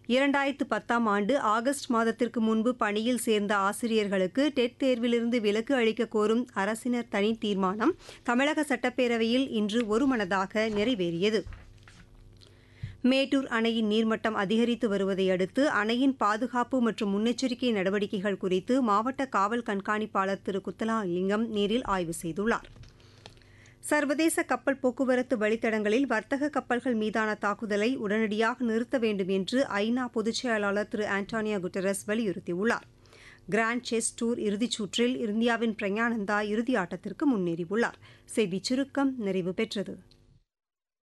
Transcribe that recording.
இரண்டாயிரத்து பத்தாம் ஆண்டு ஆகஸ்ட் மாதத்திற்கு முன்பு பணியில் சேர்ந்த ஆசிரியர்களுக்கு டெட் தேர்விலிருந்து விலக்கு அளிக்க கோரும் அரசினர் தனி தீர்மானம் தமிழக சட்டப்பேரவையில் இன்று ஒருமனதாக நிறைவேறியது மேட்டூர் அணையின் நீர்மட்டம் அதிகரித்து வருவதை அடுத்து அணையின் பாதுகாப்பு மற்றும் முன்னெச்சரிக்கை நடவடிக்கைகள் குறித்து மாவட்ட காவல் கண்காணிப்பாளர் திரு குத்தலாலிங்கம் நேரில் ஆய்வு செய்துள்ளார் சர்வதேச கப்பல் போக்குவரத்து வழித்தடங்களில் வர்த்தக கப்பல்கள் மீதான தாக்குதலை உடனடியாக நிறுத்த வேண்டும் என்று ஐநா பொதுச் செயலாளர் திரு ஆண்டோனியோ குட்டரஸ் வலியுறுத்தியுள்ளார் கிராண்ட் செஸ் டூர் இறுதிச் சுற்றில் இந்தியாவின் பிரஞானந்தா இறுதி ஆட்டத்திற்கு முன்னேறியுள்ளார் செய்திச் சுருக்கம் நிறைவு பெற்றது